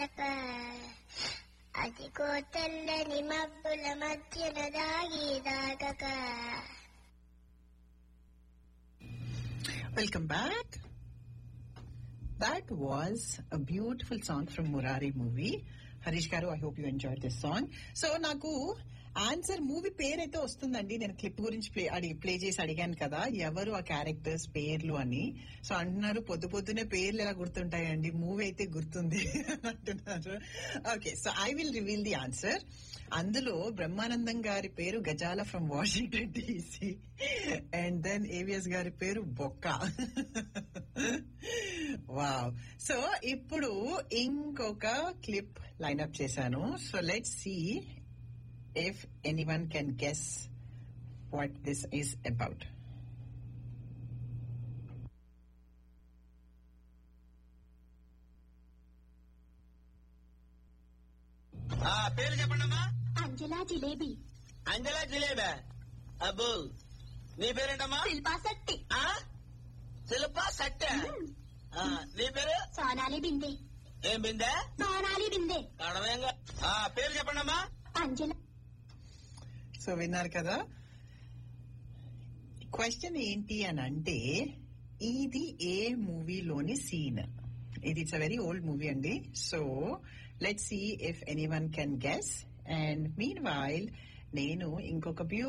దాటక అదిగో తెల్లని మబ్బుల మధ్యన దాగి దాగక Welcome back. That was a beautiful song from Murari movie. Harish garu I hope you enjoy this song so నాకు ఆన్సర్ మూవీ పేరైతే వస్తుందండి నేను క్లిప్ గురించి ప్లే అడిగి ప్లే చేసి అడిగాను కదా ఎవరు ఆ క్యారెక్టర్స్ పేర్లు అని సో అంటున్నారు పొద్దు పొద్దునే పేర్లు ఎలా గుర్తుంటాయండి మూవీ అయితే గుర్తుంది అంటున్నారు okay so I will reveal the answer అందులో బ్రహ్మానందం గారి పేరు Gajala from Washington DC and then AVS garu పేరు బొక్క వావ్ సో ఇప్పుడు ఇంకొక క్లిప్ లైన్అప్ చేశాను so let see if anyone can guess what this is about ఆ పేరు చెప్పండి అమ్మా అంజలా జిలేబీ అంజలా జిలేబా అబ్బు నీ పేరేంటమ్మా శిల్పా శెట్టి ఆ శిల్ప సట్టె ఆ, నీ పేరు సోనాలి బిందే ఏం బిందే సోనాలి బిందే అడవేంగా ఆ పేరు చెప్పండి అమ్మా అంజల సో విన్నారు కదా క్వశ్చన్ ఏంటి అని అంటే ఇది ఏ మూవీలోని సీన్ ఇది it's a very old movie అండి so let see if anyone can guess and meanwhile నేను ఇంకొక బ్యూ